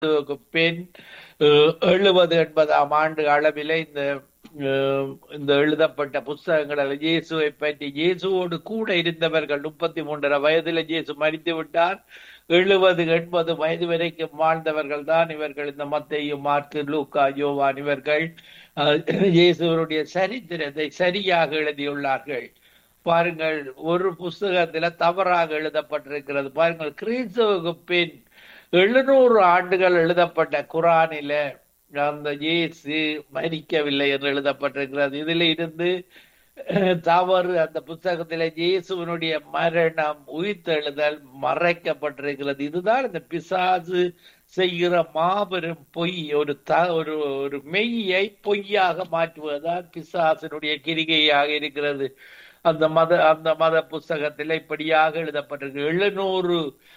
கிறிஸ்துவுக்கு பின் எழுபது எண்பதாம் ஆண்டு அளவிலே இந்த அஹ், இந்த எழுதப்பட்ட புஸ்தகங்கள் இயேசுவை பற்றி இயேசுவோடு கூட இருந்தவர்கள் முப்பத்தி மூன்றரை வயதில் இயேசு மறித்து விட்டார் எழுபது எண்பது வயது வரைக்கும் வாழ்ந்தவர்கள் தான் இவர்கள் இந்த மத்தையும் மார்க்கு லூக்கா யோவான் இவர்கள் அஹ், இயேசுவருடைய சரித்திரத்தை சரியாக எழுதியுள்ளார்கள் பாருங்கள் ஒரு புஸ்தகத்துல தவறாக எழுதப்பட்டிருக்கிறது பாருங்கள் கிறிஸ்துவுக்கு பின் எழுநூறு ஆண்டுகள் எழுதப்பட்ட குரானில அந்த இயேசு மரிக்கவில்லை என்று எழுதப்பட்டிருக்கிறது இதுல இருந்து அஹ், தவறு அந்த புத்தகத்தில இயேசுவனுடைய மரணம் உயிர்த்தெழுதல் மறைக்கப்பட்டிருக்கிறது இதுதான் இந்த பிசாசு செய்கிற மாபெரும் பொய் ஒரு த ஒரு ஒரு மெய்யை பொய்யாக மாற்றுவதுதான் பிசாசினுடைய கிரிகையாக இருக்கிறது அந்த மத அந்த மத புஸ்தகத்தில் இப்படியாக எழுதப்பட்டிருக்கு எழுநூறு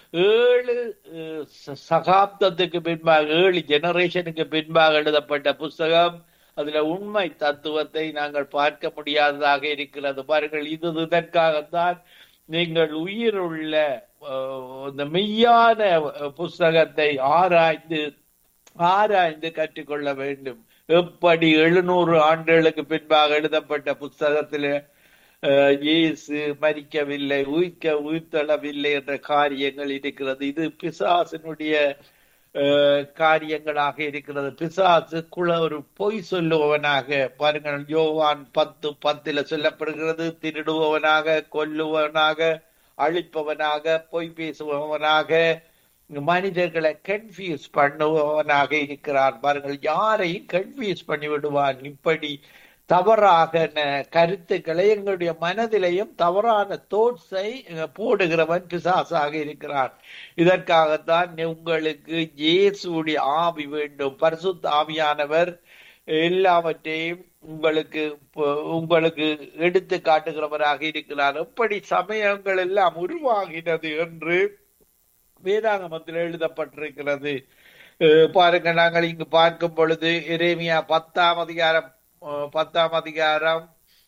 ஏழு அஹ், ச- சகாப்தத்துக்கு பின்பாக ஏழு ஜெனரேஷனுக்கு பின்பாக எழுதப்பட்ட புஸ்தகம் அதுல உண்மை தத்துவத்தை நாங்கள் பார்க்க முடியாததாக இருக்கிறது பாருங்கள் இது இதற்காகத்தான் நீங்கள் உயிருள்ள அஹ், இந்த மெய்யான அஹ், புஸ்தகத்தை ஆராய்ந்து ஆராய்ந்து கற்றுக்கொள்ள வேண்டும் எப்படி எழுநூறு ஆண்டுகளுக்கு பின்பாக எழுதப்பட்ட புஸ்தகத்திலே அஹ், இயேசு மரிக்கவில்லை உயிர்க்க உயிர்த்தளவில்லை என்ற காரியங்கள் இருக்கிறது இது பிசாசினுடைய அஹ், காரியங்களாக இருக்கிறது பிசாசு குல ஒரு பொய் சொல்லுபவனாக பாருங்கள் யோவான் பத்து பத்துல சொல்லப்படுகிறது திருடுபவனாக கொல்லுவனாக அழிப்பவனாக பொய் பேசுபவனாக மனிதர்களை கன்ஃபியூஸ் பண்ணுபவனாக இருக்கிறான் பாருங்கள் யாரையும் கன்ஃபியூஸ் பண்ணி விடுவான் இப்படி தவறாக ந- கருத்துக்களை எங்களுடைய மனதிலையும் தவறான தோட்ஸை போடுகிறவன் பிசாசாக இருக்கிறான் இதற்காகத்தான் உங்களுக்கு இயேசுடைய ஆவி வேண்டும் பரிசுத்த ஆவியானவர் எல்லாவற்றையும் உங்களுக்கு ப- உங்களுக்கு எடுத்து காட்டுகிறவராக இருக்கிறார் எப்படி சமயங்கள் எல்லாம் உருவாகினது என்று வேதாகமத்தில் எழுதப்பட்டிருக்கிறது அஹ் பாருங்க நாங்கள் இங்கு பார்க்கும் பொழுது எரேமியா பத்தாம் அதிகாரம் அஹ் பத்தாம் அதிகாரம்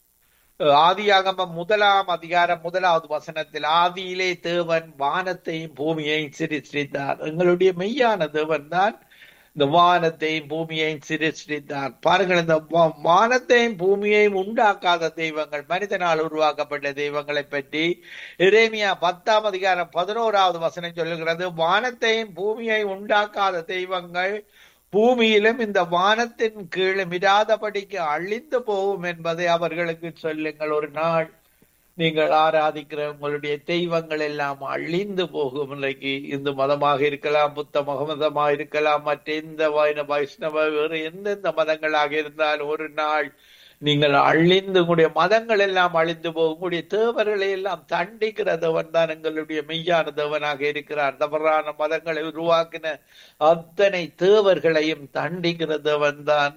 அஹ் ஆதியாகமம் முதலாம் அதிகாரம் முதலாவது வசனத்தில் ஆதியிலே தேவன் வானத்தையும் பூமியையும் சிருஷ்டித்தார் எங்களுடைய மெய்யான தேவன் தான் இந்த வானத்தையும் பூமியையும் சிருஷ்டித்தார் பாருங்கள் இந்த வா- வானத்தையும் பூமியையும் உண்டாக்காத தெய்வங்கள் மனிதனால் உருவாக்கப்பட்ட தெய்வங்களை பற்றி எரேமியா பத்தாம் அதிகாரம் பதினோராவது வசனம் சொல்லுகிறது வானத்தையும் பூமியை உண்டாக்காத தெய்வங்கள் பூமியிலும் இந்த வானத்தின் கீழும் இராதபடிக்கு அழிந்து போகும் என்பதை அவர்களுக்கு சொல்லுங்கள் ஒரு நாள் நீங்கள் ஆராதிக்கிற உங்களுடைய தெய்வங்கள் எல்லாம் அழிந்து போகும் இன்றைக்கு இந்து மதமாக இருக்கலாம் புத்த மதமாக இருக்கலாம் மற்ற எந்த வைண வைஷ்ணவ வேறு எந்தெந்த மதங்களாக இருந்தாலும் ஒரு நாள் நீங்கள் அழிந்து உங்களுடைய மதங்கள் எல்லாம் அழிந்து போகும் உங்களுடைய தேவர்களை எல்லாம் தண்டிக்கிற தேவன் தான் எங்களுடைய மெய்யான தேவனாக இருக்கிறார் தவறான மதங்களை உருவாக்கின அத்தனை தேவர்களையும் தண்டிக்கிற தேவன் தான்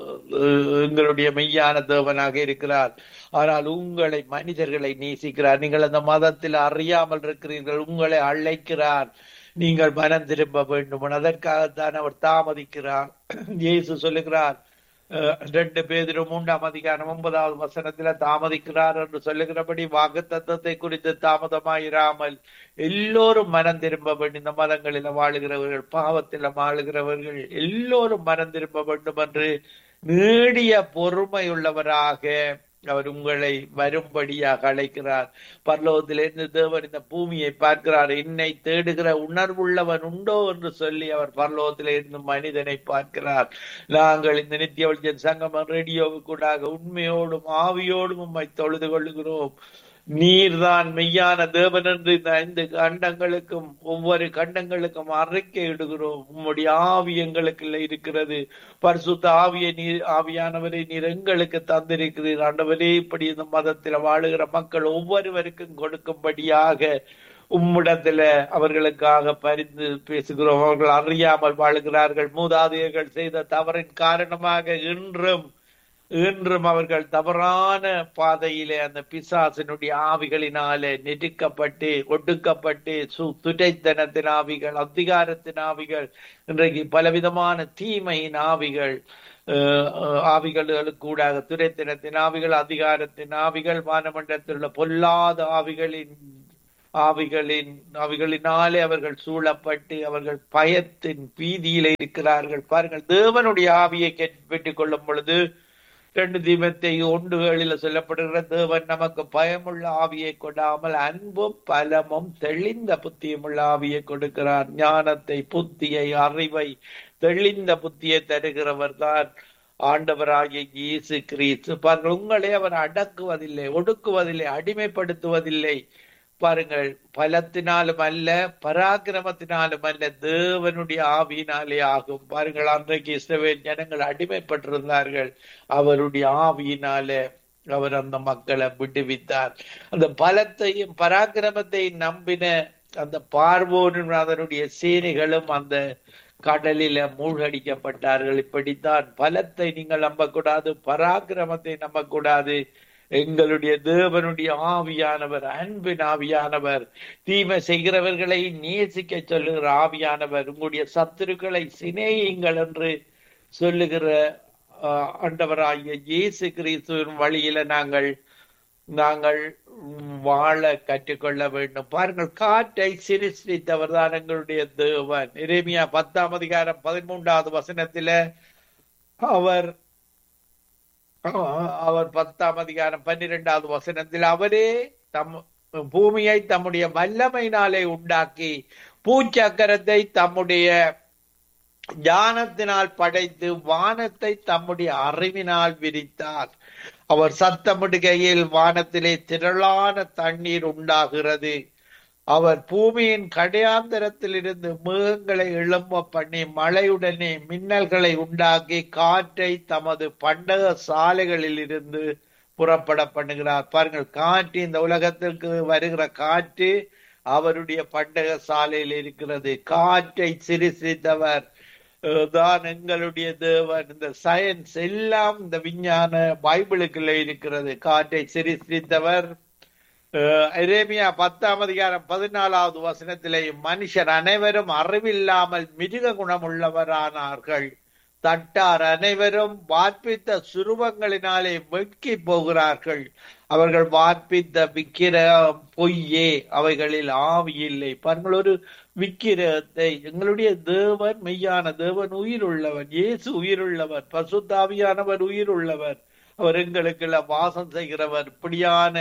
எங்களுடைய மெய்யான தேவனாக இருக்கிறார் ஆனால் உங்களை மனிதர்களை நேசிக்கிறார் நீங்கள் அந்த மதத்தில் அறியாமல் இருக்கிறீர்கள் உங்களை அழைக்கிறார் நீங்கள் மனம் திரும்ப வேண்டும் அதற்காகத்தான் அவர் தாமதிக்கிறார் இயேசு சொல்லுகிறார் அஹ், ரெண்டு பேதிரு மூன்றாம் அதிகாரம் ஒன்பதாவது வசனத்துல தாமதிக்கிறார் என்று சொல்லுகிறபடி வாக்கு தத்துவத்தை குறித்து தாமதமாயிராமல் எல்லோரும் மனம் திரும்ப வேண்டும் இந்த மதங்களில வாழுகிறவர்கள் பாவத்தில வாழுகிறவர்கள் எல்லோரும் மனம் திரும்ப வேண்டும் என்று நீடிய பொறுமையுள்ளவராக அவர் உங்களை வரும்படியாக அழைக்கிறார் பரலோகத்திலிருந்து தேவன் இந்த பூமியை பார்க்கிறார் என்னை தேடுகிற உணர்வுள்ளவன் உண்டோ என்று சொல்லி அவர் பரலோகத்திலிருந்து மனிதனை பார்க்கிறார் நாங்கள் இந்த நித்திய வெளிச்சன் சங்கமம் ரேடியோவுக்கூடாக உண்மையோடும் ஆவியோடும் உம்மை தொழுது கொள்ளுகிறோம் நீர்தான் மெய்யான தேவன் என்று இந்த ஐந்து கண்டங்களுக்கும் ஒவ்வொரு கண்டங்களுக்கும் அறிக்கை இடுகிறோம் உம்முடைய ஆவி எங்களுக்குள்ள இருக்கிறது பரிசுத்த ஆவியை நீர் ஆவியானவரை நீர் எங்களுக்கு தந்திருக்கிறீர் ஆண்டவரே இப்படி இந்த மதத்தில் வாழுகிற மக்கள் ஒவ்வொருவருக்கும் கொடுக்கும்படியாக உம்மிடத்துல அவர்களுக்காக பரிந்து பேசுகிறோம் அவர்கள் அறியாமல் வாழுகிறார்கள் மூதாதையர்கள் செய்த தவறின் காரணமாக இன்றும் இன்றும் அவர்கள் தவறான பாதையிலே அந்த பிசாசினுடைய ஆவிகளினாலே நெருக்கப்பட்டு ஒடுக்கப்பட்டு சு துடைத்தனத்தின் ஆவிகள் அதிகாரத்தின் ஆவிகள் இன்றைக்கு பலவிதமான தீமையின் ஆவிகள் அஹ், அஹ், ஆவிகளுக்கு கூடாக துரைத்தனத்தின் ஆவிகள் அதிகாரத்தின் ஆவிகள் வானமண்டலத்தில் உள்ள பொல்லாத ஆவிகளின் ஆவிகளின் ஆவிகளினாலே அவர்கள் சூழப்பட்டு அவர்கள் பயத்தின் பீதியில இருக்கிறார்கள் பாருங்கள் தேவனுடைய ஆவியை பெற்றுக் கொள்ளும் பொழுது ரெண்டு தீபத்தை ஒன்றுகளில சொல்லப்படுகிற தேவன் நமக்கு பயமுள்ள ஆவியை கொடாமல் அன்பும் பலமும் தெளிந்த புத்தியும் உள்ள ஆவியை கொடுக்கிறார் ஞானத்தை புத்தியை அறிவை தெளிந்த புத்தியை தருகிறவர் தான் ஆண்டவராகிய இயேசு கிறிஸ்து பாருங்கள் உங்களை அவர் அடக்குவதில்லை ஒடுக்குவதில்லை அடிமைப்படுத்துவதில்லை பாருங்கள் பலத்தினாலும் அல்ல பராக்கிரமத்தினாலும் அல்ல தேவனுடைய ஆவியினாலே ஆகும் பாருங்கள் அன்றைக்கு இஸ்ரவேல் ஜனங்கள் அடிமைப்பட்டிருந்தார்கள் அவருடைய ஆவியினாலே அவர் அந்த மக்களை விடுவித்தார் அந்த பலத்தையும் பராக்கிரமத்தையும் நம்பின அந்த பார்வோனும் அதனுடைய சேனைகளும் அந்த கடலில மூழ்கடிக்கப்பட்டார்கள் இப்படித்தான் பலத்தை நீங்கள் நம்பக்கூடாது பராக்கிரமத்தை நம்பக்கூடாது எங்களுடைய தேவனுடைய ஆவியானவர் அன்பின் ஆவியானவர் தீமை செய்கிறவர்களை நேசிக்க சொல்லுகிற ஆவியானவர் உங்களுடைய சத்துருக்களை சிநேகிங்கள் என்று சொல்லுகிற ஆண்டவராகிய இயேசு கிறிஸ்துவின் வழியில நாங்கள் நாங்கள் வாழ கற்றுக்கொள்ள வேண்டும் பாருங்கள் காற்றை சிருஷ்டித்தவர் தான் எங்களுடைய தேவன் இறைமையா பத்தாம் அதிகாரம் பதிமூன்றாவது வசனத்தில அவர் அவர் பத்தாம் அதிகாரம் பன்னிரெண்டாவது வசனத்தில் அவரே தம் பூமியை தம்முடைய வல்லமையினாலே உண்டாக்கி பூச்சக்கரத்தை தம்முடைய ஞானத்தினால் படைத்து வானத்தை தம்முடைய அறிவினால் விரித்தார் அவர் சத்தமிடுகையில் வானத்திலே திரளான தண்ணீர் உண்டாகிறது அவர் பூமியின் கடையாந்தரத்தில் இருந்து மேகங்களை எழும்ப பண்ணி மழையுடனே மின்னல்களை உண்டாக்கி காற்றை தமது பண்டக சாலைகளில் இருந்து புறப்பட பண்ணுகிறார் பாருங்கள் காற்று இந்த உலகத்திற்கு வருகிற காற்று அவருடைய பண்டக சாலையில் இருக்கிறது காற்றை சிரிசித்தவர் தான் எங்களுடைய தேவன் இந்த சயின்ஸ் எல்லாம் இந்த விஞ்ஞான பைபிளுக்குள்ள இருக்கிறது காற்றை சிரிசித்தவர் அரேபியா பத்தாம் அதிகாரம் பதினாலாவது வசனத்திலே மனுஷர் அனைவரும் அறிவில்லாமல் மிருக குணமுள்ளவரானார்கள் தட்டார் அனைவரும் வார்ப்பித்த சுருவங்களினாலே வெட்கி போகிறார்கள் அவர்கள் வார்ப்பித்த விக்கிரகம் பொய்யே அவைகளில் ஆவி இல்லை பாருங்கள் ஒரு விக்கிரகத்தை எங்களுடைய தேவன் மெய்யான தேவன் உயிர் உள்ளவர் இயேசு உயிருள்ளவர் பசுத்தாவியானவர் உயிர் உள்ளவர் அவர் எங்களுக்குள்ள வாசம் செய்கிறவர் இப்படியான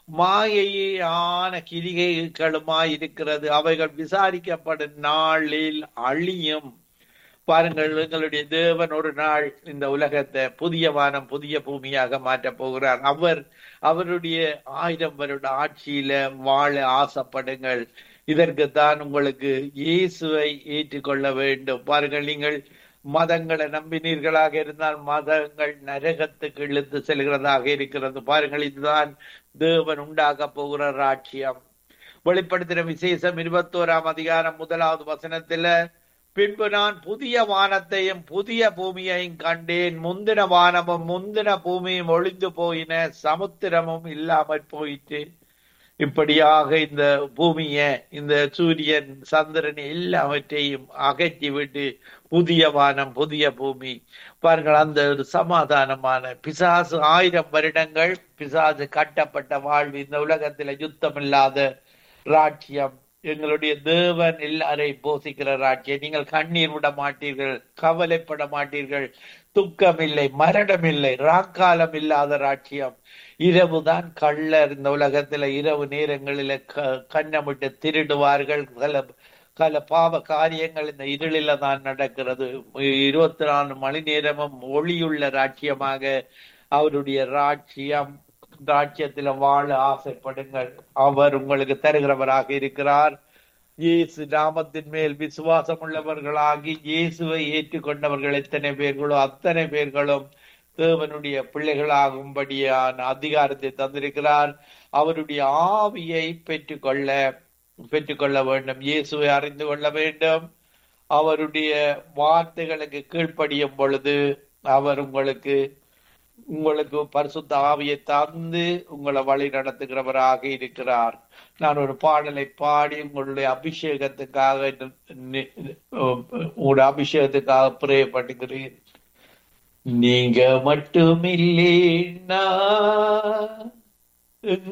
மாயையான கிரிகைகளுமாய் இருக்கிறது அவைகள் விசாரிக்கப்படும் நாளில் அழியும் பாருங்கள் எங்களுடைய தேவன் ஒரு நாள் இந்த உலகத்தை புதிய வானம் புதிய பூமியாக மாற்றப் போகிறார் அவர் அவருடைய ஆயிரம் வருட ஆட்சியில வாழ ஆசைப்படுங்கள் இதற்குத்தான் உங்களுக்கு இயேசுவை ஏற்றுக்கொள்ள வேண்டும் பாருங்கள் நீங்கள் மதங்களை நம்பினீர்களாக இருந்தால் மதங்கள் நரகத்துக்கு இழுத்து செல்கிறதாக இருக்கிறது பாருங்கள் இதுதான் தேவன் உண்டாக்க போகிற ராட்சியம் வெளிப்படுத்தின விசேஷம் இருபத்தோராம் அதிகாரம் முதலாவது வசனத்துல பின்பு நான் புதிய வானத்தையும் புதிய பூமியையும் கண்டேன் முந்தின வானமும் முந்தின பூமியும் ஒளிந்து போயின சமுத்திரமும் இல்லாமற் போயிட்டு இப்படியாக இந்த பூமிய இந்த சூரியன் சந்திரன் எல்லாவற்றையும் அகற்றி விட்டு புதிய வானம் புதிய பூமி பாருங்கள் அந்த ஒரு சமாதானமான பிசாசு ஆயிரம் வருடங்கள் பிசாசு கட்டப்பட்ட வாழ்வு இந்த உலகத்துல யுத்தம் இல்லாத ராட்சியம் எங்களுடைய தேவன் எல்லாரையும் போசிக்கிற ராட்சியம் நீங்கள் கண்ணீர் விட மாட்டீர்கள் கவலைப்பட மாட்டீர்கள் துக்கம் இல்லை மரணம் இல்லை ராக்காலம் இல்லாத ராட்சியம் இரவுதான் கள்ளர் இந்த உலகத்துல இரவு நேரங்களில கண்ணமிட்டு திருடுவார்கள் பல பல பாவ காரியங்கள் இந்த இருளில தான் நடக்கிறது இருபத்தி நாலு மணி நேரமும் ஒளியுள்ள ராட்சியமாக அவருடைய ராட்சியம் ராட்சியத்துல வாழ ஆசைப்படுங்கள் அவர் உங்களுக்கு தருகிறவராக இருக்கிறார் இயேசு நாமத்தின் மேல் விசுவாசம் உள்ளவர்களாகி இயேசுவை ஏற்றுக்கொண்டவர்கள் எத்தனை பேர்களோ அத்தனை பேர்களும் தேவனுடைய பிள்ளைகளாகும்படியான அதிகாரத்தை தந்திருக்கிறார் அவருடைய ஆவியை பெற்றுக்கொள்ள பெற்றுக்கொள்ள வேண்டும் இயேசுவை அறிந்து கொள்ள வேண்டும் அவருடைய வார்த்தைகளுக்கு கீழ்ப்படியும் பொழுது அவர் உங்களுக்கு உங்களுக்கு பரிசுத்த ஆவியை தந்து உங்களை வழி நடத்துகிறவராக இருக்கிறார் நான் ஒரு பாடலை பாடி உங்களுடைய அபிஷேகத்துக்காக உங்களுடைய அபிஷேகத்துக்காக பிரே பண்ணுகிறேன் நீங்க மட்டுமில்லை